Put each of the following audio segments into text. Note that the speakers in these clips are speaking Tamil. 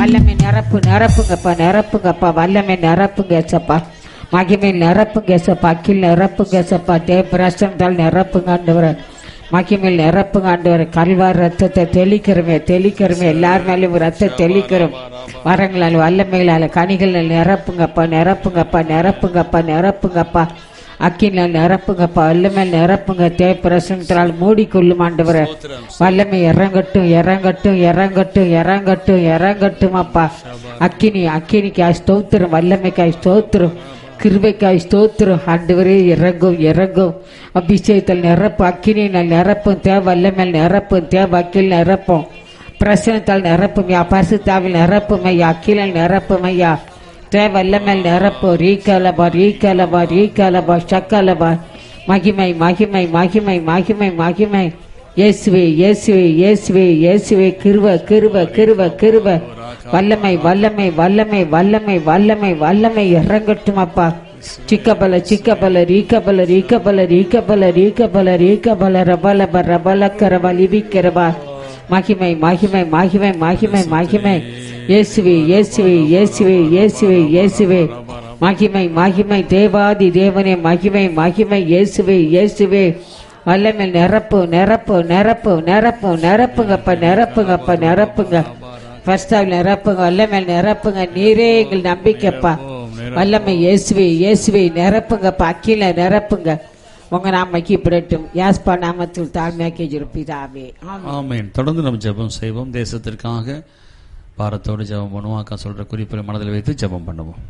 வல்லமை நிரப்பு நிரப்புங்கப்பா நிரப்புங்கப்பா வல்லமை நிரப்புங்க ஏசப்பா மகிமை நிரப்புங்க ஏசப்பா அக்கில் நிரப்புங்க ஏசப்பா தே பிரசந்தால் நிரப்புங்க ஆண்டவரை மகிமையில் நிரப்புங்க ஆண்டவரை கல்வார் ரத்தத்தை தெளிக்கிறமே தெளிக்கிறமே எல்லார் மேலேயும் ரத்தம் தெளிக்கிறோம் வரங்களால் வல்லமைகளால் கனிகள் நிரப்புங்கப்பா நிரப்புங்கப்பா நிரப்புங்கப்பா நிரப்புங்கப்பா அக்கினால் நிரப்புங்கப்பா வல்லமையில் நிரப்புங்க தே பிரசனத்தினால் மூடிக்கொள்ளும் ஆண்டவரை வல்லமை இறங்கட்டும் இறங்கட்டும் இறங்கட்டும் இறங்கட்டும் இறங்கட்டும் அப்பா அக்கினி அக்கினிக்காய் ஸ்தோத்திரம் வல்லமைக்காய் ஸ்தோத்திரம் கிருபைக்காய் ஸ்தோத்திரம் ஆண்டவரே இறங்கும் இறங்கும் அபிஷேகத்தில் நிரப்பும் அக்கினியில் நிரப்பும் தே வல்லமையில் நிரப்பும் தே வக்கீல் நிரப்பும் பிரசனத்தால் நிரப்பும் யா பரிசுத்தாவில் நிரப்பும் ஐயா அக்கிலில் நிரப்பும் ஐயா தே வல்லமையில் நிரப்பும் ரீகலபா ரீகலபா ரீகலபா சக்கலபா மகிமை மகிமை மகிமை மகிமை மகிமை இயேசுவே இயேசுவே இயேசுவே இயேசுவே கிருப கிருப கிருப கிருப வல்லமை வல்லமை வல்லமை வல்லமை வல்லமை வல்லமை இறங்கட்டும் அப்பா சிக்கபல சிக்கபல ரீக்கபல ரீக்கபல ரீக்கபல ரீக்கபல ரீக்கபல ரபலப ரபலக்கரப லிபிக்கிறபா மகிமை மகிமை மகிமை மகிமை மகிமை இயேசுவே இயேசுவே இயேசுவே இயேசுவே இயேசுவே மகிமை மகிமை தேவாதி தேவனே மகிமை மகிமை இயேசுவே இயேசுவே வல்லமை நிரப்பு நிரப்பு நிரப்பு நிரப்பு நிரப்புங்கப்பா நிரப்புங்கப்பா நிரப்புங்க ஃபர்ஸ்டாவில் நிரப்புங்க வல்லமை நிரப்புங்க நீரே எங்கள் நம்பிக்கைப்பா வல்லமை இயேசுவே இயேசுவே நிரப்புங்கப்பா அக்கில நிரப்புங்க உங்க நாமைக்கு இப்படட்டும் யாஸ்பா நாமத்தில் தாழ்மையாக்கி இருப்பிதாவே ஆமென். ஆமென் தொடர்ந்து நம்ம ஜெபம் செய்வோம் தேசத்திற்காக பாரத்தோடு ஜெபம் பண்ணுவோம் அக்கா சொல்ற குறிப்புகளை மனதில் வைத்து ஜெபம் பண்ணுவோம்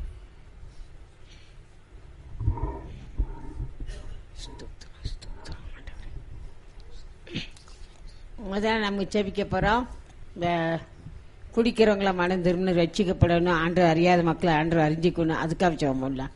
முதல்ல நம்ம செபிக்க போறோம் இந்த குடிக்கிறவங்கள மனம் திரும்பி ரட்சிக்கப்படணும் ஆண்டு அறியாத மக்களை ஆண்டு அறிஞ்சிக்கணும் அதுக்காக ஜெபம் பண்ணலாம்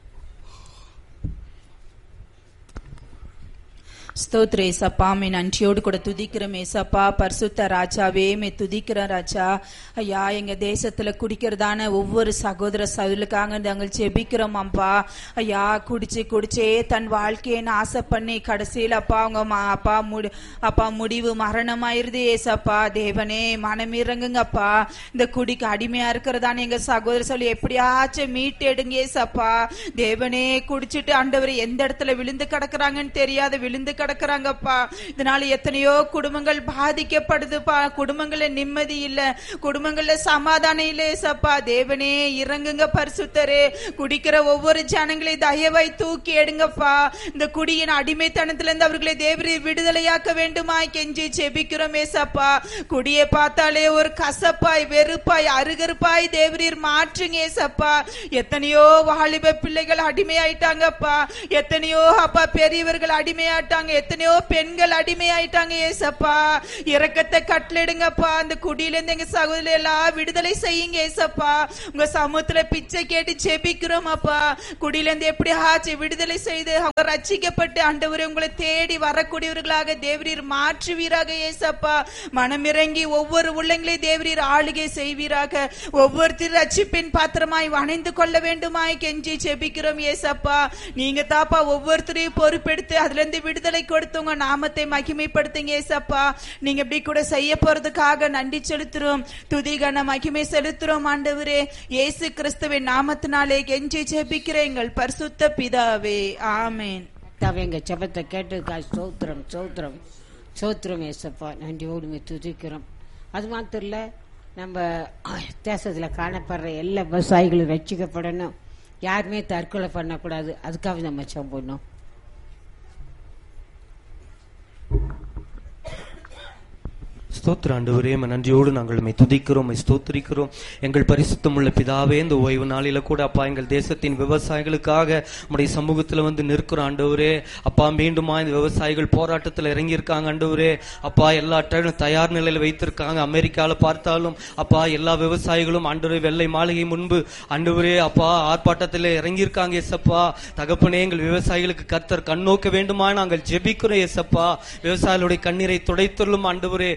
ஸ்தோத்ர ஏசப்பா மே நன்றியோடு கூட துதிக்கிறோம் ஏசப்பா பரிசுத்த ராஜாவே மே துதிக்கிறோம் ராஜா ஐயா எங்க தேசத்துல குடிக்கிறதான ஒவ்வொரு சகோதர சகோதரர்களுக்காக நாங்கள் ஜெபிக்கிறோம் அப்பா ஐயா குடிச்சு குடிச்சே தன் வாழ்க்கையை ஆசை பண்ணி கடைசியில் அப்பா அவங்க ம- அப்பா முடி அப்பா முடிவு மரணமாயிருது ஏசப்பா தேவனே மனம் இறங்குங்கப்பா இந்த குடிக்கு அடிமையா இருக்கிறதான எங்க சகோதர சொல்லி எப்படியாச்சும் மீட்டு எடுங்க ஏசப்பா தேவனே குடிச்சிட்டு ஆண்டவர் எந்த இடத்துல விழுந்து கிடக்குறாங்கன்னு தெரியாத விழுந்து கிடக்குறாங்கப்பா இதனால எத்தனையோ குடும்பங்கள் பாதிக்கப்படுதுப்பா குடும்பங்கள்ல நிம்மதி இல்ல குடும்பங்கள்ல சமாதானம் இல்ல ஏசப்பா தேவனே இறங்குங்க பரிசுத்தரே குடிக்கிற ஒவ்வொரு ஜனங்களை தயவாய் தூக்கி எடுங்கப்பா இந்த குடியின் அடிமைத்தனத்துல இருந்து அவர்களை தேவரி விடுதலையாக்க வேண்டுமாய் கெஞ்சி செபிக்கிறோம் ஏசப்பா குடியை பார்த்தாலே ஒரு கசப்பாய் வெறுப்பாய் அருகருப்பாய் தேவரீர் மாற்றுங்க ஏசப்பா எத்தனையோ வாலிப பிள்ளைகள் அடிமையாயிட்டாங்கப்பா எத்தனையோ அப்பா பெரியவர்கள் அடிமையாயிட்டாங்க எத்தனையோ பெண்கள் அடிமையாயிட்டாங்க ஏசப்பா இரக்கத்தை கட்டளிடுங்கப்பா அந்த குடியில இருந்து எங்க சகோதரி எல்லாம் விடுதலை செய்யுங்க ஏசப்பா உங்க சமூகத்துல பிச்சை கேட்டு ஜெபிக்கிறோம் அப்பா குடியில இருந்து எப்படி ஆச்சு விடுதலை செய்து அவங்க ரட்சிக்கப்பட்டு ஆண்டவரே உங்களை தேடி வரக்கூடியவர்களாக தேவரீர் மாற்றுவீராக ஏசப்பா மனமிறங்கி ஒவ்வொரு உள்ளங்களையும் தேவரீர் ஆளுகை செய்வீராக ஒவ்வொருத்தர் ரட்சிப்பின் பாத்திரமாய் வணைந்து கொள்ள வேண்டுமாய் கெஞ்சி ஜெபிக்கிறோம் ஏசப்பா நீங்க தாப்பா ஒவ்வொருத்தரையும் பொறுப்பெடுத்து அதுல இருந்து விடுதலை கொடுத்து உங்க நாமத்தை மகிமைப்படுத்துங்க ஏசப்பா நீங்க இப்படி கூட செய்ய போறதுக்காக நன்றி செலுத்துறோம் துதிகன மகிமை செலுத்துறோம் ஆண்டவரே இயேசு கிறிஸ்துவின் நாமத்தினாலே கெஞ்சி ஜெபிக்கிற எங்கள் பரிசுத்த பிதாவே ஆமென் கர்த்தாவே எங்க ஜெபத்தை கேட்டதுக்காக ஸ்தோத்திரம் ஸ்தோத்திரம் ஸ்தோத்திரம் ஏசப்பா நன்றியோடு துதிக்கிறோம் அது மாத்திரம் இல்ல நம்ம தேசத்துல காணப்படுற எல்லா விவசாயிகளும் ரட்சிக்கப்படணும் யாருமே தற்கொலை பண்ணக்கூடாது அதுக்காக நம்ம ஜெபம் பண்ணோம் ஸ்தோத்திர ஆண்டவரே உம்மை நன்றியோடு நாங்கள் உம்மை துதிக்கிறோம் உம்மை ஸ்தோத்திரிக்கிறோம் எங்கள் பரிசுத்தமுள்ள பிதாவே இந்த ஓய்வு நாளில கூட அப்பா எங்கள் தேசத்தின் விவசாயிகளுக்காக உம்முடைய சமூகத்துல வந்து நிற்கிறோம் ஆண்டவரே அப்பா மீண்டுமா இந்த விவசாயிகள் போராட்டத்தில் இறங்கியிருக்காங்க ஆண்டவரே அப்பா எல்லா டைமும் தயார் நிலையில வைத்திருக்காங்க அமெரிக்கால பார்த்தாலும் அப்பா எல்லா விவசாயிகளும் ஆண்டவரே வெள்ளை மாளிகை முன்பு ஆண்டவரே அப்பா ஆர்ப்பாட்டத்தில் இறங்கியிருக்காங்க ஏசப்பா தகப்பனே எங்கள் விவசாயிகளுக்கு கர்த்தர் கண்ணோக்க வேண்டுமா நாங்கள் ஜெபிக்கிறோம் ஏசப்பா விவசாயிகளுடைய கண்ணீரை துடைத்துள்ளும் ஆண்டவரே எங்களுடைய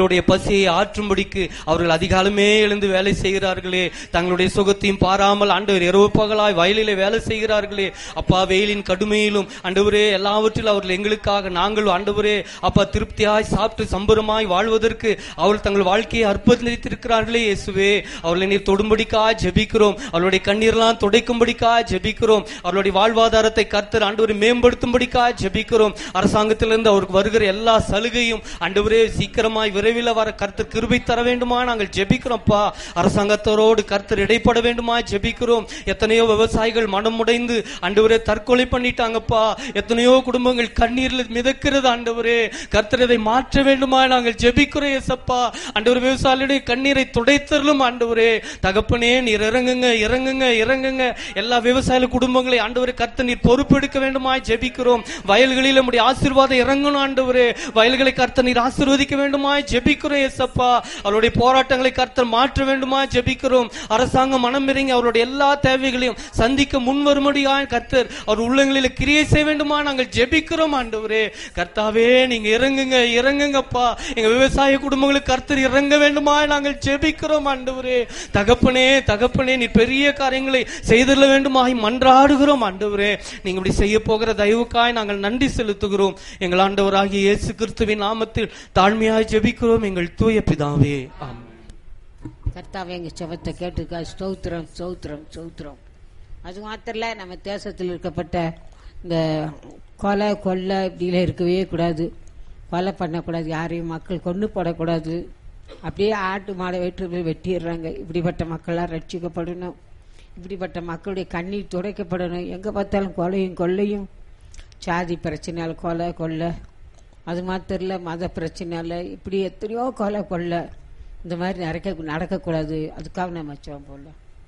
எங்களுடைய பசியை ஆற்றும்படிக்கு அவர்கள் அதிகாலமே எழுந்து வேலை செய்கிறார்களே தங்களுடைய சுகத்தையும் பாராமல் ஆண்டவர் இரவு பகலாய் வயலிலே வேலை செய்கிறார்களே அப்பா வெயிலின் கடுமையிலும் ஆண்டவரே எல்லாவற்றிலும் அவர்கள் எங்களுக்காக நாங்கள் ஆண்டவரே அப்பா திருப்தியாய் சாப்பிட்டு சம்பரமாய் வாழ்வதற்கு அவர்கள் தங்கள் வாழ்க்கையை அர்ப்பணித்திருக்கிறார்களே இயேசுவே அவர்களை நீர் தொடும்படிக்காய் ஜெபிக்கிறோம் அவருடைய கண்ணீர்லாம் துடைக்கும்படிக்காய் ஜெபிக்கிறோம் அவருடைய வாழ்வாதாரத்தை கர்த்தர் ஆண்டவரை மேம்படுத்தும்படிக்காய் ஜெபிக்கிறோம் அரசாங்கத்திலிருந்து அவருக்கு வருகிற எல்லா சலுகையும் ஆண்டவரே சீக்கிரமாய் விரைவில் வர கர்த்தர் கிருபை தர வேண்டுமா நாங்கள் ஜெபிக்கிறோம்ப்பா அரசாங்கத்தோரோடு கர்த்தர் இடைப்பட வேண்டுமா ஜெபிக்கிறோம் எத்தனையோ விவசாயிகள் மனம் உடைந்து ஆண்டவரே தற்கொலை பண்ணிட்டாங்கப்பா எத்தனையோ குடும்பங்கள் கண்ணீரில் மிதக்கிறது ஆண்டவரே கர்த்தர் இதை மாற்ற வேண்டுமா நாங்கள் ஜெபிக்கிறோம் ஏசப்பா ஆண்டவர் விவசாயிகளுடைய கண்ணீரை துடைத்தரலும் ஆண்டவரே தகப்பனே நீர் இறங்குங்க இறங்குங்க இறங்குங்க எல்லா விவசாய குடும்பங்களை ஆண்டவரே கர்த்தர் நீர் பொறுப்பெடுக்க வேண்டுமா ஜெபிக்கிறோம் வயல்களில் நம்முடைய ஆசீர்வாதம் இறங்கணும் ஆண்டவரே வயல்களை கர்த்தர் நீர் ஆசீர்வதிக்க வேண்டுமா ஜெபிக்கிறோம் ஏசப்பா அவருடைய போராட்டங்களை கர்த்தர் மாற்ற வேண்டுமா ஜெபிக்கிறோம் அரசாங்கம் மனம் இறங்கி அவருடைய எல்லா தேவைகளையும் சந்திக்க முன் வரும்படியாய் கர்த்தர் அவர் உள்ளங்களில் கிரியை செய்ய வேண்டுமா நாங்கள் ஜெபிக்கிறோம் ஆண்டவரே கர்த்தாவே நீங்க இறங்குங்க இறங்குங்கப்பா எங்க விவசாய குடும்பங்களுக்கு கர்த்தர் இறங்க வேண்டுமா நாங்கள் ஜெபிக்கிறோம் ஆண்டவரே தகப்பனே தகப்பனே நீ பெரிய காரியங்களை செய்திட வேண்டுமாய் மன்றாடுகிறோம் ஆண்டவரே நீங்க இப்படி செய்ய போகிற தயவுக்காய் நாங்கள் நன்றி செலுத்துகிறோம் எங்கள் ஆண்டவராகிய இயேசு கிறிஸ்துவின் நாமத்தில் தாழ்மையாய் ஜெபிக்கிறோம் எங்கள் தூய பிதாவே ஆமென் கர்த்தாவே எங்க செபத்தை கேட்டுக்கா ஸ்தோத்திரம் ஸ்தோத்திரம் ஸ்தோத்திரம் அது மாத்திரம் இல்ல நம்ம தேசத்தில் இருக்கப்பட்ட இந்த கொலை கொள்ளை இப்படிலாம் இருக்கவே கூடாது கொலை பண்ணக்கூடாது யாரையும் மக்கள் கொண்டு போடக்கூடாது அப்படியே ஆட்டு மாடை வெட்டு போய் வெட்டிடுறாங்க இப்படிப்பட்ட மக்கள்லாம் ரட்சிக்கப்படணும் இப்படிப்பட்ட மக்களுடைய கண்ணீர் துடைக்கப்படணும் எங்கே பார்த்தாலும் கொலையும் கொள்ளையும் சாதி பிரச்சனையால் கொலை கொள்ளை அது மாத்திரம் இல்ல மத பிரச்சனையால இப்படி எத்தனையோ கொலை கொள்ளை இந்த மாதிரி நடக்க நடக்கக்கூடாது அதுக்காக நம்ம வச்சோம் போல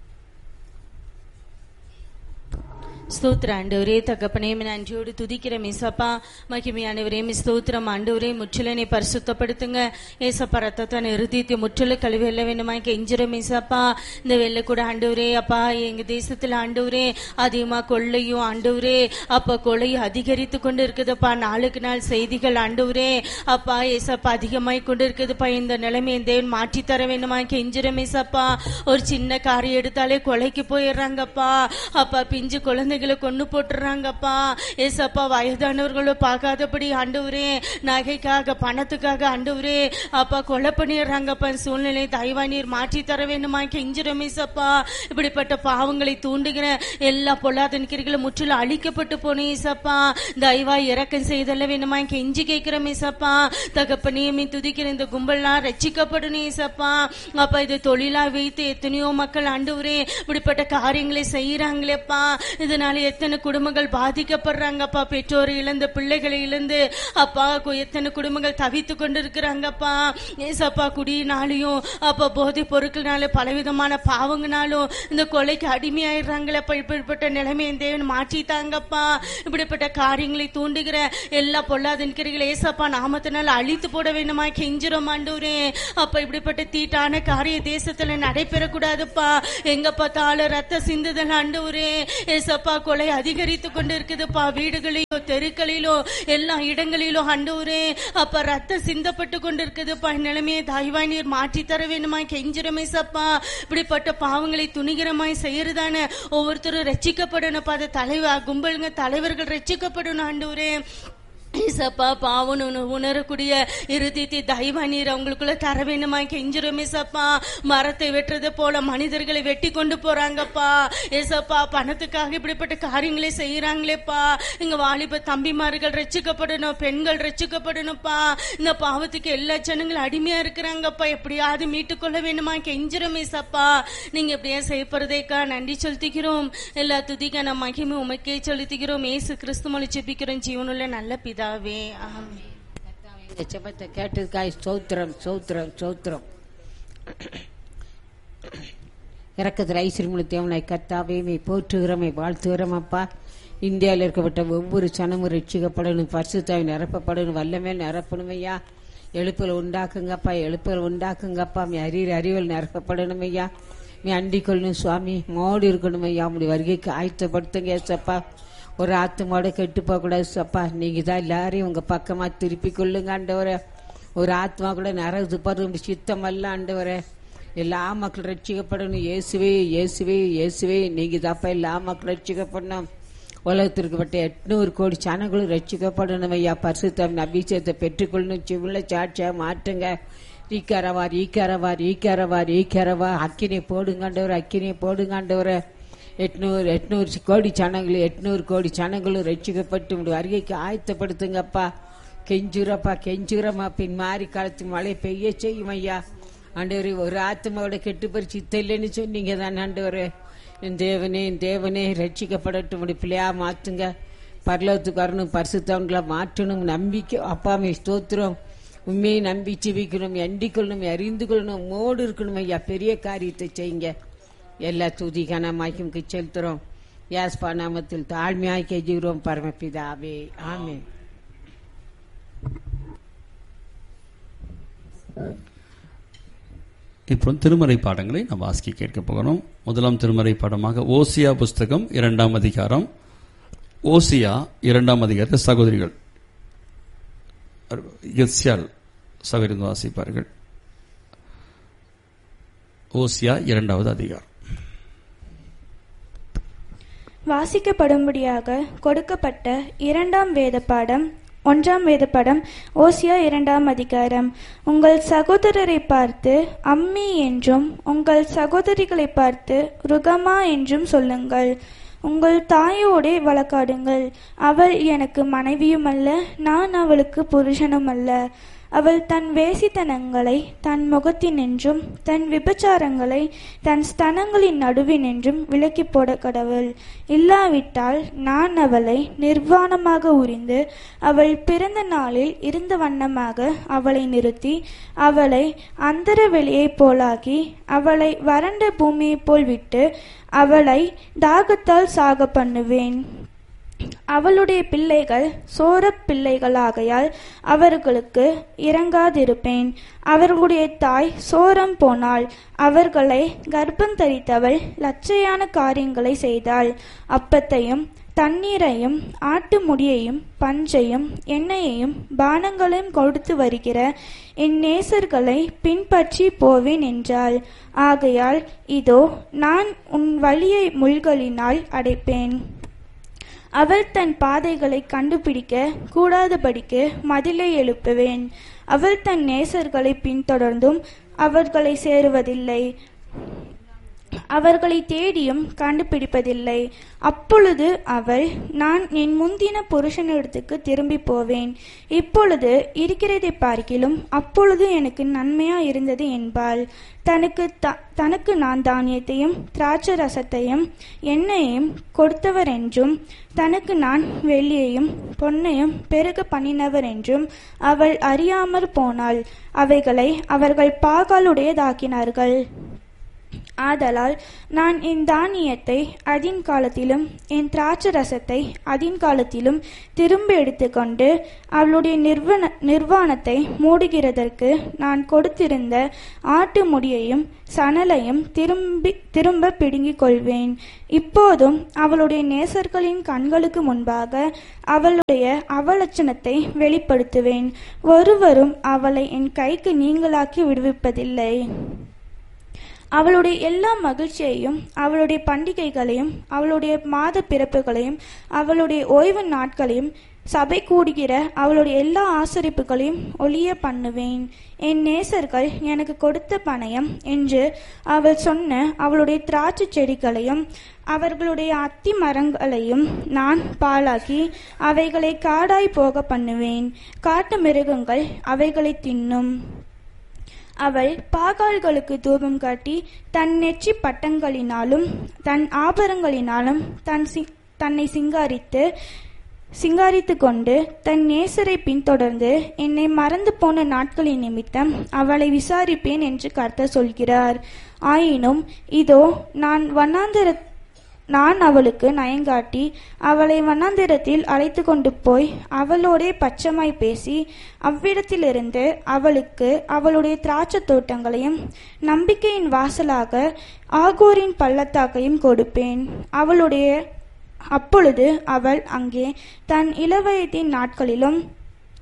ஸ்தோத்திர ஆண்டவரே தகப்பனே உம்மை நன்றியோடு துதிக்கிற மிசப்பா மகிமையானவரே மி ஸ்தோத்திரம் ஆண்டவரே முற்றிலனை பரிசுத்தப்படுத்துங்க ஏசப்பா ரத்தத்தை நிறுத்தித்து முற்றில கழுவி வெல்ல வேண்டுமா கெஞ்சிர மிசப்பா இந்த வெள்ள கூட ஆண்டவரே அப்பா எங்க தேசத்துல ஆண்டவரே அதிகமா கொள்ளையும் ஆண்டவரே அப்பா கொள்ளையும் அதிகரித்து கொண்டு இருக்குதுப்பா நாளுக்கு நாள் செய்திகள் ஆண்டவரே அப்பா ஏசப்பா அதிகமாய் கொண்டு இருக்குதுப்பா இந்த நிலைமையை தேவன் மாற்றி தர வேண்டுமா கெஞ்சிர மிசப்பா ஒரு சின்ன காரியம் எடுத்தாலே கொலைக்கு போயிடுறாங்கப்பா அப்பா பிஞ்சு குழந்தைகளை கொண்டு போட்டுறாங்கப்பா ஏசப்பா வயதானவர்களும் பார்க்காதபடி ஆண்டவரே நகைக்காக பணத்துக்காக ஆண்டவரே அப்பா கொலை பண்ணிடுறாங்கப்பா இந்த சூழ்நிலை தயவா நீர் மாற்றி தர வேண்டுமா கெஞ்சிரம் ஏசப்பா இப்படிப்பட்ட பாவங்களை தூண்டுகிற எல்லா பொல்லாத கிரிகளும் முற்றிலும் அழிக்கப்பட்டு போன ஏசப்பா தயவா இறக்கம் செய்தல்ல வேண்டுமா கெஞ்சி கேட்கிறோம் ஏசப்பா தகப்பனையுமே துதிக்கிற இந்த கும்பல்லாம் ரட்சிக்கப்படணும் ஏசப்பா அப்பா இது தொழிலா வைத்து எத்தனையோ மக்கள் ஆண்டவரே இப்படிப்பட்ட காரியங்களை செய்யறாங்களேப்பா இதனால எத்தனை குடும்பங்கள் பாதிக்கப்படுறாங்கப்பா பெற்றோர் இழந்து பிள்ளைகளை இழந்து அப்பா கு- எத்தனை குடும்பங்கள் தவித்து கொண்டு இருக்கிறாங்கப்பா ஏசப்பா குடியினாலையும் அப்பா போதைப் பொருட்கள்னால பலவிதமான பாவங்கனாலும் இந்த கொலைக்கு அடிமையாயிடுறாங்களப்பா இப்படிப்பட்ட நிலைமையை தேவன் மாற்றித்தாங்கப்பா இப்படிப்பட்ட காரியங்களை தூண்டுகிற எல்லா பொல்லாதன்கிரிகளை ஏசப்பா நாமத்தினால அழித்து போட வேண்டுமா கெஞ்சிரும் ஆண்டவரே அப்ப இப்படிப்பட்ட தீட்டான காரிய தேசத்துல நடைபெறக்கூடாதுப்பா எங்க பார்த்தாலும் ரத்த சிந்துதல் ஆண்டவரே ஏசப்பா கொலை அதிகரித்து கொண்டு இருக்குதுப்பா வீடுகளிலோ தெருக்களிலோ எல்லா இடங்களிலும் ஆண்டவரே அப்ப ரத்த சிந்தப்பட்டு கொண்டு இருக்குதுப்பா நிலைமையை தாய்வாய் நீர் மாற்றி தர வேண்டுமா கெஞ்சிரமே சப்பா இப்படிப்பட்ட பாவங்களை துணிகரமாய் செய்யறதான ஒவ்வொருத்தரும் ரட்சிக்கப்படணும் பா தலைவர் கும்பலுங்க தலைவர்கள் ரட்சிக்கப்படணும் ஆண்டவரே ஏசப்பா பாவம் உண- உணரக்கூடிய இருதயத்தை தயவா நீர் அவங்களுக்குள்ள தர வேண்டுமா கெஞ்சிரும் ஏசப்பா மரத்தை வெட்டுறது போல மனிதர்களை வெட்டி கொண்டு போறாங்கப்பா ஏசப்பா பணத்துக்காக இப்படிப்பட்ட காரியங்களை செய்யறாங்களேப்பா எங்க வாலிப தம்பிமார்கள் ரட்சிக்கப்படணும் பெண்கள் ரட்சிக்கப்படணும்ப்பா இந்த பாவத்துக்கு எல்லா ஜனங்களும் அடிமையா இருக்கிறாங்கப்பா எப்படியாவது மீட்டுக்கொள்ள வேண்டுமா கெஞ்சிரும் ஏசப்பா நீங்க எப்படியா செய்யப்படுறதேக்கா நன்றி செலுத்திக்கிறோம் எல்லா துதிக்கான மகிமை உமக்கே செலுத்திக்கிறோம் ஏசு கிறிஸ்து மொழி ஜெபிக்கிறோம் ஜீவனுள்ள நல்ல பிதாவே ஆமென் இந்த செபத்தை கேட்டதுக்காய் ஸ்தோத்திரம் ஸ்தோத்திரம் ஸ்தோத்திரம் இறக்கத்தில் ஐஸ்வரியமுள்ள தேவனாய் கர்த்தாவே மே போற்றுகிறோமை வாழ்த்துகிறோம் அப்பா இந்தியாவில் இருக்கப்பட்ட ஒவ்வொரு சனமும் ரட்சிக்கப்படணும் பரிசுத்தாவை நிரப்பப்படணும் வல்லமே நிரப்பணும் ஐயா எழுப்பல் உண்டாக்குங்கப்பா எழுப்பல் உண்டாக்குங்கப்பா மீ அறிவு அறிவல் நிரப்பப்படணும் ஐயா மீ அண்டிக் கொள்ளணும் சுவாமி மோடி இருக்கணும் ஐயா உங்களுடைய வருகைக்கு ஆயத்தப்படுத்துங்க ஏசப்பா ஒரு ஆத்துமாவோட கெட்டு போகக்கூடாது சப்பா நீங்க தான் எல்லாரையும் உங்க பக்கமா திருப்பி கொள்ளுங்க ஆண்டவரே ஒரு ஆத்மா கூட நரகு பருவம் சித்தம் அல்ல ஆண்டவரே எல்லா மக்கள் ரட்சிக்கப்படணும் இயேசுவே இயேசுவே இயேசுவே நீங்க தாப்பா எல்லா மக்கள் ரட்சிக்கப்படணும் உலகத்திற்கு பட்ட எட்நூறு கோடி ஜனங்களும் ரட்சிக்கப்படணும் ஐயா பரிசுத்தம் அபிஷேகத்தை பெற்றுக்கொள்ளணும் சிவுள்ள சாட்சியா மாற்றுங்க ஈக்காரவார் ஈக்காரவார் ஈக்காரவார் ஈக்காரவா அக்கினை போடுங்காண்டவர் அக்கினை போடுங்காண்டவரை எட்நூறு எட்நூறு கோடி ஜனங்களும் எட்நூறு கோடி ஜனங்களும் ரட்சிக்கப்பட்டு உங்களுடைய வருகைக்கு ஆயத்தப்படுத்துங்கப்பா கெஞ்சுறப்பா கெஞ்சுறமா பின் மாறி காலத்து மழை பெய்ய செய்யும் ஐயா ஆண்டவரே ஒரு ஆத்மாவோட கெட்டு பறிச்சு இல்லைன்னு சொன்னீங்க தான் ஆண்டவரே என் தேவனே என் தேவனே ரட்சிக்கப்படட்டும் உடைய பிள்ளையா மாத்துங்க பரலோகத்துக்கு வரணும் பரிசுத்தவங்களை மாற்றணும் நம்பிக்கை அப்பாமே ஸ்தோத்திரம் உண்மையை நம்பி ஜீவிக்கணும் எண்டிக்கொள்ளணும் அறிந்து கொள்ளணும் மோடு இருக்கணும் ஐயா பெரிய காரியத்தை செய்யுங்க எல்லா துதி கனமாய்க்கும் செலுத்துறோம் யாஸ்பா நாமத்தில் தாழ்மையாய் கெஜுகிறோம் பரமபிதாவே ஆமே இப்போ திருமறை பாடங்களை நாம் வாசிக்க கேட்க போகிறோம் முதலாம் திருமறை பாடமாக ஓசியா புஸ்தகம் இரண்டாம் அதிகாரம் ஓசியா இரண்டாம் அதிகாரத்தை சகோதரிகள் எஸ்யால் சகோதரி வாசிப்பார்கள் ஓசியா இரண்டாவது அதிகாரம் வாசிக்கப்படும்படியாக கொடுக்கப்பட்ட இரண்டாம் வேத பாடம் ஒன்றாம் வேத படம் ஓசியா இரண்டாம் அதிகாரம் உங்கள் சகோதரரை பார்த்து அம்மி என்றும் உங்கள் சகோதரிகளை பார்த்து ருகமா என்றும் சொல்லுங்கள் உங்கள் தாயோடே வழக்காடுங்கள் அவள் எனக்கு மனைவியும் அல்ல நான் அவளுக்கு புருஷனும் அல்ல அவள் தன் வேசித்தனங்களை தன் முகத்தினின்றும் தன் விபச்சாரங்களை தன் ஸ்தனங்களின் நடுவினின்றும் விலக்கி போட கடவுள் இல்லாவிட்டால் நான் அவளை நிர்வாணமாக உரிந்து அவள் பிறந்த நாளில் இருந்த வண்ணமாக அவளை நிறுத்தி அவளை அந்தர வெளியைப் போலாகி அவளை வறண்ட பூமியைப் போல் விட்டு அவளை தாகத்தால் சாக பண்ணுவேன் அவளுடைய பிள்ளைகள் சோரப் பிள்ளைகளாகையால் அவர்களுக்கு இறங்காதிருப்பேன் அவர்களுடைய தாய் சோரம் போனாள் அவர்களை கர்ப்பந்தரித்தவள் லட்சையான காரியங்களை செய்தாள் அப்பத்தையும் தண்ணீரையும் ஆட்டு முடியையும் பஞ்சையும் எண்ணெயையும் பானங்களையும் கொடுத்து வருகிற என் நேசர்களை பின்பற்றி போவேன் என்றாள் ஆகையால் இதோ நான் உன் வழியை முள்களினால் அடைப்பேன் அவள் தன் பாதைகளை கண்டுபிடிக்க கூடாதபடிக்கு மதிலை எழுப்புவேன் அவள் தன் நேசர்களை பின்தொடர்ந்தும் அவர்களை சேருவதில்லை அவர்களை தேடியும் கண்டுபிடிப்பதில்லை அப்பொழுது அவள் நான் என் முந்தின புருஷனிடத்துக்கு திரும்பி போவேன் இப்பொழுது இருக்கிறதை பார்க்கிலும் அப்பொழுது எனக்கு நன்மையா இருந்தது என்பாள் தனக்கு த தனக்கு நான் தானியத்தையும் திராட்சை ரசத்தையும் எண்ணெயையும் கொடுத்தவர் என்றும் தனக்கு நான் வெள்ளியையும் பொன்னையும் பெருக பண்ணினவர் என்றும் அவள் அறியாமற் போனாள் அவைகளை அவர்கள் பாகாலுடையதாக்கினார்கள் ஆதலால் நான் என் தானியத்தை அதின் காலத்திலும் என் திராட்சை ரசத்தை அதின் காலத்திலும் திரும்ப எடுத்துக்கொண்டு அவளுடைய நிர்வன நிர்வாணத்தை மூடுகிறதற்கு நான் கொடுத்திருந்த ஆட்டு முடியையும் சணலையும் திரும்பி திரும்ப பிடுங்கிக் கொள்வேன் இப்போதும் அவளுடைய நேசர்களின் கண்களுக்கு முன்பாக அவளுடைய அவலட்சணத்தை வெளிப்படுத்துவேன் ஒருவரும் அவளை என் கைக்கு நீங்களாக்கி விடுவிப்பதில்லை அவளுடைய எல்லா மகிழ்ச்சியையும் அவளுடைய பண்டிகைகளையும் அவளுடைய மாத பிறப்புகளையும் அவளுடைய ஓய்வு நாட்களையும் சபை கூடுகிற அவளுடைய எல்லா ஆசரிப்புகளையும் ஒளிய பண்ணுவேன் என் நேசர்கள் எனக்கு கொடுத்த பணயம் என்று அவள் சொன்ன அவளுடைய திராட்சை செடிகளையும் அவர்களுடைய அத்தி மரங்களையும் நான் பாழாக்கி அவைகளை காடாய் போக பண்ணுவேன் காட்டு மிருகங்கள் அவைகளை தின்னும் அவள் பாகால்களுக்கு தூபம் காட்டி தன் நெற்றி பட்டங்களினாலும் தன் ஆபரங்களினாலும் தன் சி தன்னை சிங்காரித்து சிங்காரித்து கொண்டு தன் நேசரை பின்தொடர்ந்து என்னை மறந்து போன நாட்களின் நிமித்தம் அவளை விசாரிப்பேன் என்று கர்த்தர் சொல்கிறார் ஆயினும் இதோ நான் வண்ணாந்திர நான் அவளுக்கு நயங்காட்டி அவளை வண்ணாந்திரத்தில் அழைத்து கொண்டு போய் அவளோடே பச்சமாய் பேசி அவ்விடத்திலிருந்து அவளுக்கு அவளுடைய திராட்சை தோட்டங்களையும் நம்பிக்கையின் வாசலாக ஆகோரின் பள்ளத்தாக்கையும் கொடுப்பேன் அவளுடைய அப்பொழுது அவள் அங்கே தன் இளவயதின் நாட்களிலும்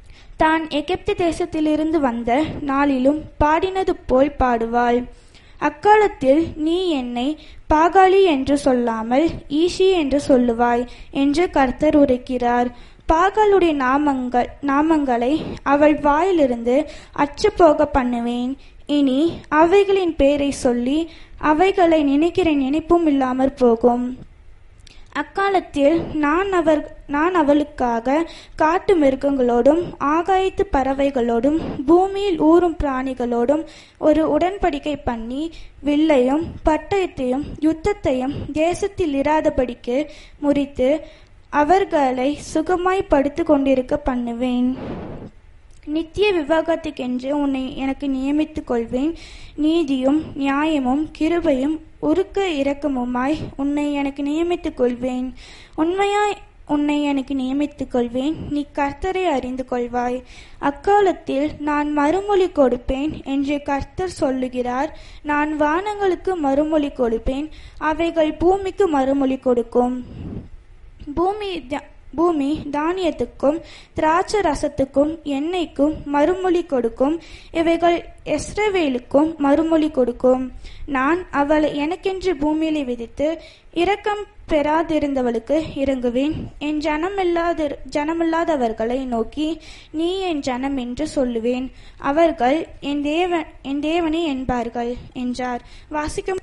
தான் எகிப்து தேசத்திலிருந்து வந்த நாளிலும் பாடினது போல் பாடுவாள் அக்காலத்தில் நீ என்னை பாகாலி என்று சொல்லாமல் ஈஷி என்று சொல்லுவாய் என்று கர்த்தர் உரைக்கிறார் பாகாலுடைய நாமங்கள் நாமங்களை அவள் வாயிலிருந்து அற்றுப்போக பண்ணுவேன் இனி அவைகளின் பேரை சொல்லி அவைகளை நினைக்கிற நினைப்பும் இல்லாமற் போகும் அக்காலத்தில் நான் அவர் நான் அவளுக்காக காட்டு மிருகங்களோடும் ஆகாயத்து பறவைகளோடும் பூமியில் ஊறும் பிராணிகளோடும் ஒரு உடன்படிக்கை பண்ணி வில்லையும் பட்டயத்தையும் யுத்தத்தையும் தேசத்தில் இராதபடிக்கு முறித்து அவர்களை சுகமாய் படுத்து கொண்டிருக்க பண்ணுவேன் நித்திய விவாகத்துக்கென்று உன்னை எனக்கு நியமித்துக் கொள்வேன் நீதியும் நியாயமும் கிருபையும் உருக்க இரக்கமுமாய் உன்னை எனக்கு நியமித்துக் கொள்வேன் உண்மையாய் உன்னை எனக்கு நியமித்துக் கொள்வேன் நீ கர்த்தரை அறிந்து கொள்வாய் அக்காலத்தில் நான் மறுமொழி கொடுப்பேன் என்று கர்த்தர் சொல்லுகிறார் நான் வானங்களுக்கு மறுமொழி கொடுப்பேன் அவைகள் பூமிக்கு மறுமொழி கொடுக்கும் பூமி த- பூமி தானியத்துக்கும் திராட்சை ரசத்துக்கும் எண்ணெய்க்கும் மறுமொழி கொடுக்கும் இவைகள் எஸ்ரவேலுக்கும் மறுமொழி கொடுக்கும் நான் அவளை எனக்கென்று பூமியிலே விதித்து இரக்கம் பெறாதிருந்தவளுக்கு இறங்குவேன் என் ஜனமில்லாத ஜனமில்லாதவர்களை நோக்கி நீ என் ஜனம் என்று சொல்லுவேன் அவர்கள் என் தேவன் என் தேவனே என்பார்கள் என்றார் வாசிக்கும்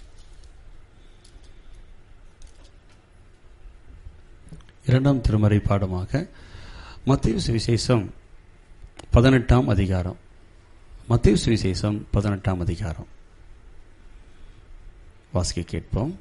இரண்டாம் திருமறை பாடமாக மத்திய சுவிசேஷம் பதினெட்டாம் அதிகாரம் மத்திய சுவிசேஷம் பதினெட்டாம் அதிகாரம் வாசிக்க கேட்போம்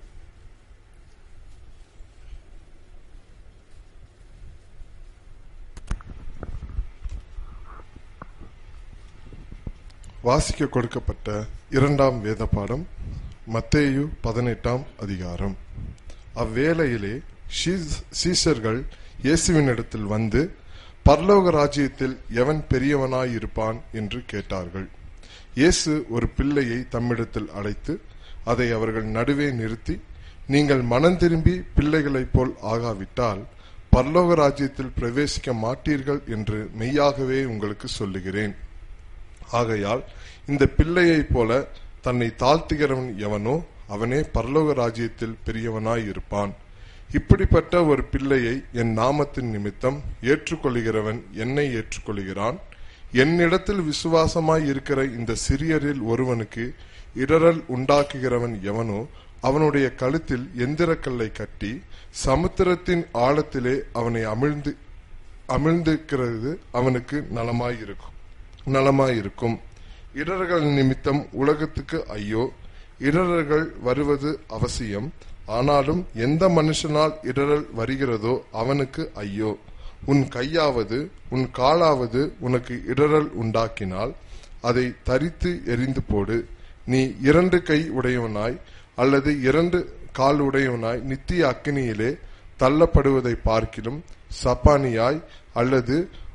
வாசிக்க கொடுக்கப்பட்ட இரண்டாம் வேத பாடம் மத்தேயு பதினெட்டாம் அதிகாரம் அவ்வேளையிலே சீஸ்- சீஷர்கள் இயேசுவினிடத்தில் வந்து பரலோக ராஜ்யத்தில் எவன் பெரியவனாயிருப்பான் என்று கேட்டார்கள் இயேசு ஒரு பிள்ளையை தம்மிடத்தில் அழைத்து அதை அவர்கள் நடுவே நிறுத்தி நீங்கள் மனம் திரும்பி பிள்ளைகளைப் போல் ஆகாவிட்டால் பரலோக ராஜ்யத்தில் பிரவேசிக்க மாட்டீர்கள் என்று மெய்யாகவே உங்களுக்கு சொல்லுகிறேன் ஆகையால் இந்த பிள்ளையைப் போல தன்னை தாழ்த்துகிறவன் எவனோ அவனே பரலோக ராஜ்யத்தில் பெரியவனாய் இருப்பான் இப்படிப்பட்ட ஒரு பிள்ளையை என் நாமத்தின் நிமித்தம் ஏற்றுக்கொள்கிறவன் என்னை ஏற்றுக்கொள்கிறான் என்னிடத்தில் விசுவாசமாய் இருக்கிற இந்த சிறியரில் ஒருவனுக்கு இடரல் உண்டாக்குகிறவன் எவனோ அவனுடைய கழுத்தில் எந்திரக்கல்லை கட்டி சமுத்திரத்தின் ஆழத்திலே அவனை அமிழ்ந்து அமிழ்ந்திருக்கிறது அவனுக்கு நலமாயிருக்கும் நலமாயிருக்கும் இடர்கள் நிமித்தம் உலகத்துக்கு ஐயோ இடர்கள் வருவது அவசியம் ஆனாலும் எந்த மனுஷனால் இடரல் வருகிறதோ அவனுக்கு ஐயோ உன் கையாவது உன் காலாவது உனக்கு இடரல் உண்டாக்கினால் அதை தரித்து எரிந்து போடு நீ இரண்டு கை உடையவனாய் அல்லது இரண்டு கால் உடையவனாய் நித்திய அக்கினியிலே தள்ளப்படுவதை பார்க்கிலும் சப்பானியாய் அல்லது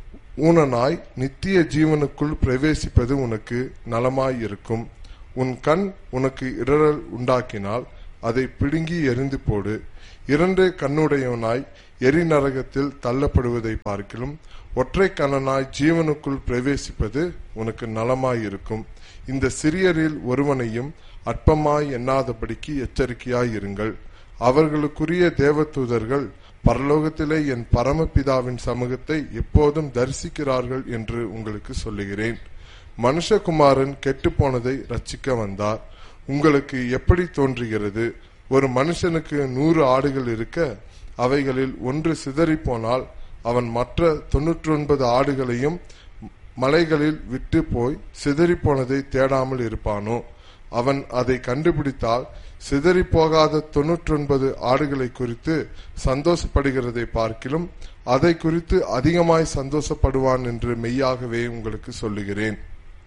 ஊனனாய் நித்திய ஜீவனுக்குள் பிரவேசிப்பது உனக்கு நலமாயிருக்கும் உன் கண் உனக்கு இடரல் உண்டாக்கினால் அதை பிடுங்கி எரிந்து போடு இரண்டு கண்ணுடையவனாய் எரிநரகத்தில் தள்ளப்படுவதை பார்க்கிலும் ஒற்றை கண்ணனாய் ஜீவனுக்குள் பிரவேசிப்பது உனக்கு நலமாயிருக்கும் இந்த சிறியரில் ஒருவனையும் அற்பமாய் எண்ணாதபடிக்கு எச்சரிக்கையாயிருங்கள் அவர்களுக்குரிய தேவதூதர்கள் பரலோகத்திலே என் பரமபிதாவின் சமூகத்தை எப்போதும் தரிசிக்கிறார்கள் என்று உங்களுக்கு சொல்லுகிறேன் மனுஷகுமாரன் கெட்டுப்போனதை ரட்சிக்க வந்தார் உங்களுக்கு எப்படி தோன்றுகிறது ஒரு மனுஷனுக்கு நூறு ஆடுகள் இருக்க அவைகளில் ஒன்று சிதறிப் போனால் அவன் மற்ற தொன்னூற்றி ஒன்பது ஆடுகளையும் மலைகளில் விட்டு போய் சிதறிப் போனதை தேடாமல் இருப்பானோ அவன் அதை கண்டுபிடித்தால் சிதறிப் போகாத தொன்னூற்றொன்பது ஆடுகளை குறித்து சந்தோஷப்படுகிறதை பார்க்கிலும் அதை குறித்து அதிகமாய் சந்தோஷப்படுவான் என்று மெய்யாகவே உங்களுக்கு சொல்லுகிறேன்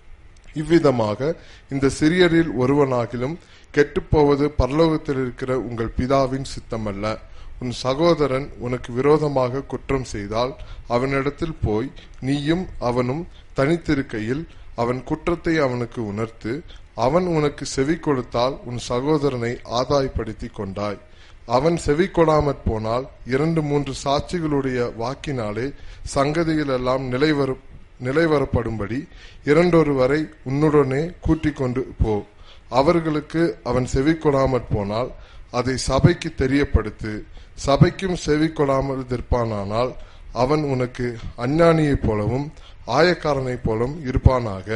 இவ்விதமாக இந்த சிறியரில் ஒருவனாகிலும் கெட்டுப்போவது பரலோகத்தில் இருக்கிற உங்கள் பிதாவின் சித்தமல்ல உன் சகோதரன் உனக்கு விரோதமாக குற்றம் செய்தால் அவனிடத்தில் போய் நீயும் அவனும் தனித்திருக்கையில் அவன் குற்றத்தை அவனுக்கு உணர்த்து அவன் உனக்கு செவி கொடுத்தால் உன் சகோதரனை ஆதாயப்படுத்தி கொண்டாய் அவன் செவி கொடாமற் போனால் இரண்டு மூன்று சாட்சிகளுடைய வாக்கினாலே சங்கதிகளெல்லாம் நிலைவரு நிலைவரப்படும்படி இரண்டொருவரை உன்னுடனே கூட்டிக் கொண்டு போ அவர்களுக்கு அவன் செவி கொடாமற் போனால் அதை சபைக்கு தெரியப்படுத்து சபைக்கும் செவி கொடாமல் இருப்பானானால் அவன் உனக்கு அஞ்ஞானியைப் போலவும் ஆயக்காரனைப் போலவும் இருப்பானாக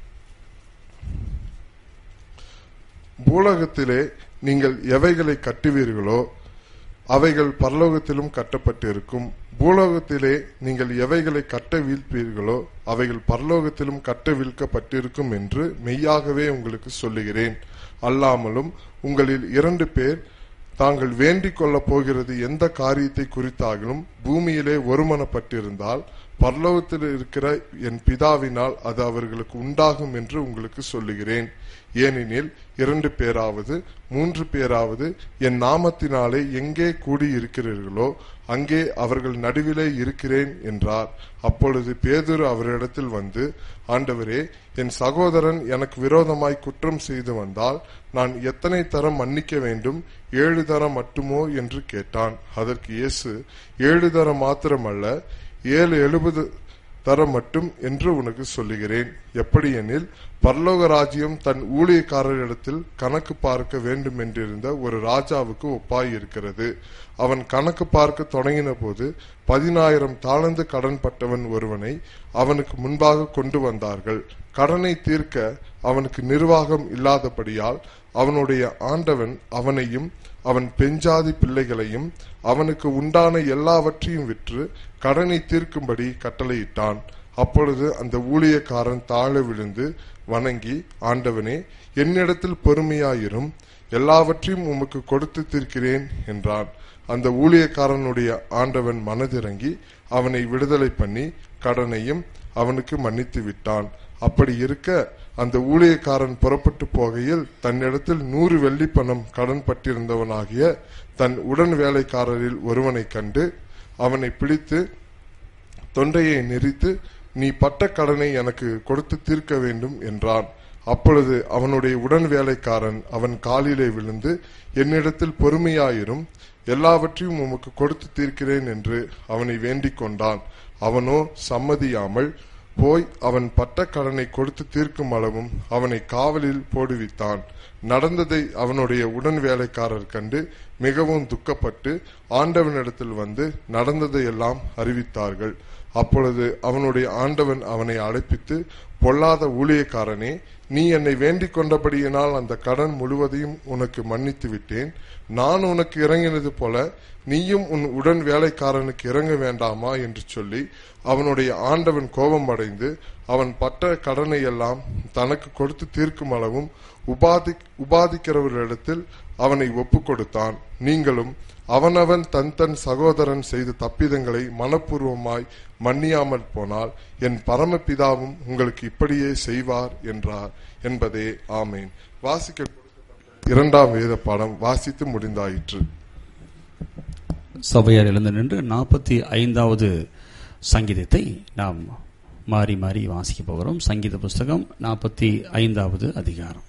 பூலகத்திலே நீங்கள் எவைகளை கட்டுவீர்களோ அவைகள் பரலோகத்திலும் கட்டப்பட்டிருக்கும் பூலோகத்திலே நீங்கள் எவைகளை கட்ட வீழ்ப்பீர்களோ அவைகள் பரலோகத்திலும் கட்ட வீழ்க்கப்பட்டிருக்கும் என்று மெய்யாகவே உங்களுக்கு சொல்லுகிறேன் அல்லாமலும் உங்களில் இரண்டு பேர் தாங்கள் வேண்டிக் கொள்ளப் போகிறது எந்த காரியத்தை குறித்தாகிலும் பூமியிலே ஒருமனப்பட்டிருந்தால் பரலோகத்தில் இருக்கிற என் பிதாவினால் அது அவர்களுக்கு உண்டாகும் என்று உங்களுக்கு சொல்லுகிறேன் ஏனெனில் இரண்டு பேராவது மூன்று பேராவது என் நாமத்தினாலே எங்கே கூடியிருக்கிறீர்களோ அங்கே அவர்கள் நடுவிலே இருக்கிறேன் என்றார் அப்பொழுது பேதுரு அவரிடத்தில் வந்து ஆண்டவரே என் சகோதரன் எனக்கு விரோதமாய் குற்றம் செய்து வந்தால் நான் எத்தனை தரம் மன்னிக்க வேண்டும் ஏழு தரம் மட்டுமோ என்று கேட்டான் அதற்கு இயேசு ஏழு தரம் மாத்திரமல்ல ஏழு எழுபது தரம் மட்டும் என்று உனக்கு சொல்லுகிறேன் எப்படி எனில் பரலோக ராஜ்யம் தன் ஊழியக்காரரிடத்தில் கணக்கு பார்க்க வேண்டும் என்றிருந்த ஒரு ராஜாவுக்கு ஒப்பாய் இருக்கிறது அவன் கணக்கு பார்க்க தொடங்கின போது பதினாயிரம் தாளந்து கடன் பட்டவன் ஒருவனை அவனுக்கு முன்பாக கொண்டு வந்தார்கள் கடனை தீர்க்க அவனுக்கு நிர்வாகம் இல்லாதபடியால் அவனுடைய ஆண்டவன் அவனையும் அவன் பெஞ்சாதி பிள்ளைகளையும் அவனுக்கு உண்டான எல்லாவற்றையும் விற்று கடனை தீர்க்கும்படி கட்டளையிட்டான் அப்பொழுது அந்த ஊழியக்காரன் தாழ விழுந்து வணங்கி ஆண்டவனே என்னிடத்தில் பொறுமையாயிரும் எல்லாவற்றையும் உமக்கு கொடுத்து தீர்க்கிறேன் என்றான் அந்த ஊழியக்காரனுடைய ஆண்டவன் மனதிறங்கி அவனை விடுதலை பண்ணி கடனையும் அவனுக்கு மன்னித்து விட்டான் அப்படி இருக்க அந்த ஊழியக்காரன் புறப்பட்டு போகையில் தன்னிடத்தில் நூறு வெள்ளி பணம் கடன் பட்டிருந்தவனாகிய தன் உடன் வேலைக்காரரில் ஒருவனை கண்டு அவனை பிடித்து தொண்டையை நெறித்து நீ பட்ட கடனை எனக்கு கொடுத்து தீர்க்க வேண்டும் என்றான் அப்பொழுது அவனுடைய உடன் வேலைக்காரன் அவன் காலிலே விழுந்து என்னிடத்தில் பொறுமையாயிரும் எல்லாவற்றையும் உமக்கு கொடுத்து தீர்க்கிறேன் என்று அவனை வேண்டிக் கொண்டான் அவனோ சம்மதியாமல் போய் அவன் பட்ட கடனை கொடுத்து தீர்க்கும் அளவும் அவனை காவலில் போடுவித்தான் நடந்ததை அவனுடைய உடன் வேலைக்காரர் கண்டு மிகவும் துக்கப்பட்டு ஆண்டவனிடத்தில் வந்து நடந்ததையெல்லாம் அறிவித்தார்கள் அப்பொழுது அவனுடைய ஆண்டவன் அவனை அழைப்பித்து பொல்லாத ஊழியக்காரனே நீ என்னை வேண்டிக் கொண்டபடியினால் அந்த கடன் முழுவதையும் உனக்கு மன்னித்து விட்டேன் நான் உனக்கு இறங்கினது போல நீயும் உன் உடன் வேலைக்காரனுக்கு இறங்க வேண்டாமா என்று சொல்லி அவனுடைய ஆண்டவன் கோபம் அடைந்து அவன் பட்ட கடனை எல்லாம் தனக்கு கொடுத்து தீர்க்கும் அளவும் உபாதி உபாதிக்கிறவர்களிடத்தில் அவனை ஒப்புக் கொடுத்தான் நீங்களும் அவனவன் தன் தன் சகோதரன் செய்த தப்பிதங்களை மனப்பூர்வமாய் மன்னியாமல் போனால் என் பரமபிதாவும் உங்களுக்கு இப்படியே செய்வார் என்றார் என்பதே ஆமேன் வாசிக்க இரண்டாம் வேத பாடம் வாசித்து முடிந்தாயிற்று சபையார் எழுந்து நின்று நாற்பத்தி ஐந்தாவது சங்கீதத்தை நாம் மாறி மாறி வாசிக்க போகிறோம் சங்கீத புஸ்தகம் நாற்பத்தி ஐந்தாவது அதிகாரம்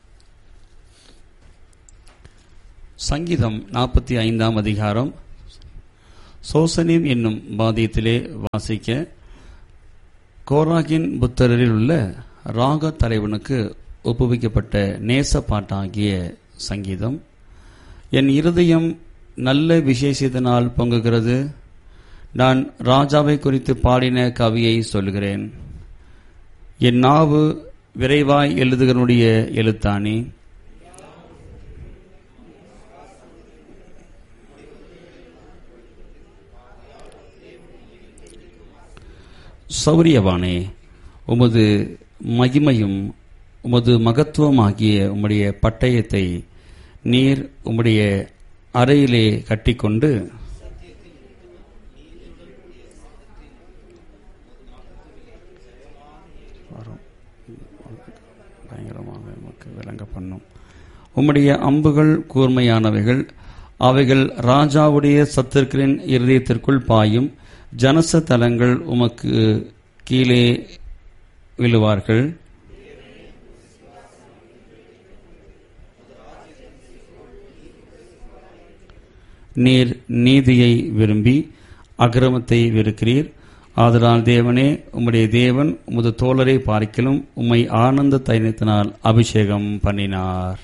சங்கீதம் நாற்பத்தி ஐந்தாம் அதிகாரம் சோசனிம் என்னும் பாதியத்திலே வாசிக்க கோராகின் புத்தரில் உள்ள ராக தலைவனுக்கு ஒப்புவிக்கப்பட்ட நேச பாட்டாகிய சங்கீதம் என் இருதயம் நல்ல விசேஷத்தினால் பொங்குகிறது நான் ராஜாவை குறித்து பாடின கவியை சொல்கிறேன் என் நாவு விரைவாய் எழுதுகிறனுடைய எழுத்தாணி சௌரியவானே உமது மகிமையும் உமது மகத்துவமாகிய உம்முடைய பட்டயத்தை நீர் உம்முடைய அறையிலே கட்டிக்கொண்டு வரும். பயங்கரமாக நமக்கு விளங்க பண்ணும் உம்முடைய அம்புகள் கூர்மையானவைகள் அவைகள் ராஜாவுடைய சத்துருக்களின் இருதயத்திற்குள் பாயும் ஜனச தலங்கள் உமக்கு கீழே விழுவார்கள் நீர் நீதியை விரும்பி அக்கிரமத்தை வெறுக்கிறீர் ஆதலால் தேவனே உம்முடைய தேவன் உமது தோழரை பார்க்கிலும் உம்மை ஆனந்த தைரியத்தினால் அபிஷேகம் பண்ணினார்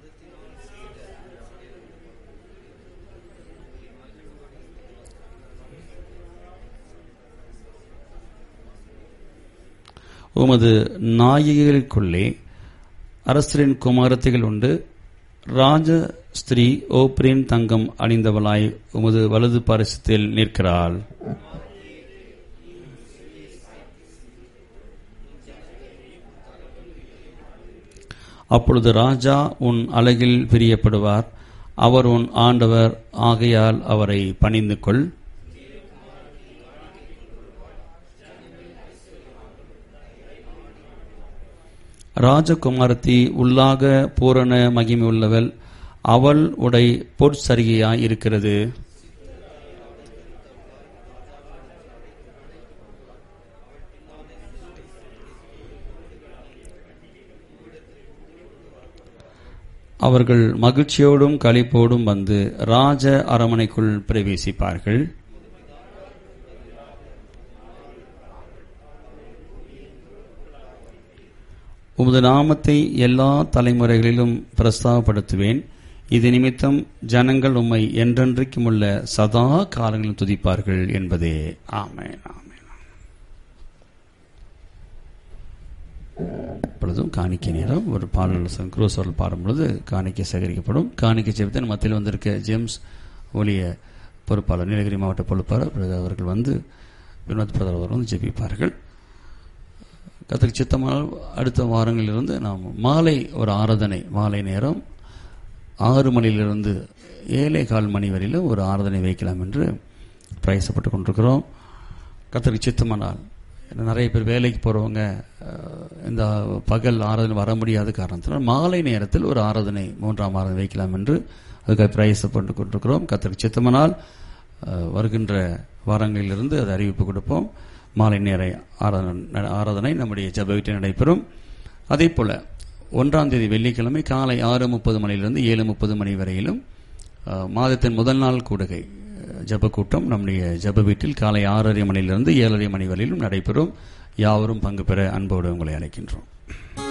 உமது நாயகிகளுக்குள்ளே அரசரின் குமாரத்திகள் உண்டு ராஜ ஸ்திரீ ஓப்ரின் தங்கம் அணிந்தவளாய் உமது வலது பரிசத்தில் நிற்கிறாள் அப்பொழுது ராஜா உன் அழகில் பிரியப்படுவார் அவர் உன் ஆண்டவர் ஆகையால் அவரை பணிந்து கொள் ராஜகுமாரத்தி உள்ளாக பூரண மகிமை உள்ளவள் அவள் உடை பொற்சரிகையாய் இருக்கிறது அவர்கள் மகிழ்ச்சியோடும் களிப்போடும் வந்து ராஜ அரமனைக்குள் பிரவேசிப்பார்கள் உமது நாமத்தை எல்லா தலைமுறைகளிலும் பிரஸ்தாபப்படுத்துவேன் இது நிமித்தம் ஜனங்கள் உம்மை என்றென்றைக்கும் உள்ள சதா காலங்களிலும் துதிப்பார்கள் என்பதே ஆமென் ஆமென் இப்பொழுதும் காணிக்கை நேரம் ஒரு பாடல் குரோசோரில் பாடும்பொழுது காணிக்கை சேகரிக்கப்படும் காணிக்கை ஜெபத்தின் மத்தியில் வந்திருக்க ஜேம்ஸ் ஊழிய பொறுப்பாளர் நீலகிரி மாவட்ட பொறுப்பாளர் அவர்கள் வந்து வினோத் பிரதர் அவர் வந்து ஜெபிப்பார்கள் கத்திரிக்கு சித்தமான அடுத்த வாரங்களிலிருந்து நாம் மாலை ஒரு ஆராதனை மாலை நேரம் ஆறு மணியிலிருந்து ஏழே கால் மணி வரையில் ஒரு ஆராதனை வைக்கலாம் என்று பிரயாசப்பட்டு கொண்டிருக்கிறோம் கத்திரிக்கு சித்தமானால் நிறைய பேர் வேலைக்கு போகிறவங்க இந்த பகல் ஆராதனை வர முடியாத காரணத்தினால் மாலை நேரத்தில் ஒரு ஆராதனை மூன்றாம் ஆராதனை வைக்கலாம் என்று அதுக்காக பிரயாசப்பட்டு கொண்டிருக்கிறோம் கத்திரிக்கு சித்தமானால் வருகின்ற வாரங்களிலிருந்து அது அறிவிப்பு கொடுப்போம் மாலை நேர ஆராதனை ஆராதனை நம்முடைய ஜப வீட்டில் நடைபெறும் அதே போல் ஒன்றாம் தேதி வெள்ளிக்கிழமை காலை ஆறு முப்பது மணியிலிருந்து ஏழு முப்பது மணி வரையிலும் மாதத்தின் முதல் நாள் கூடுகை ஜப கூட்டம் நம்முடைய ஜப வீட்டில் காலை ஆறரை மணியிலிருந்து ஏழரை மணி வரையிலும் நடைபெறும் யாவரும் பங்கு பெற அன்போடு உங்களை அழைக்கின்றோம்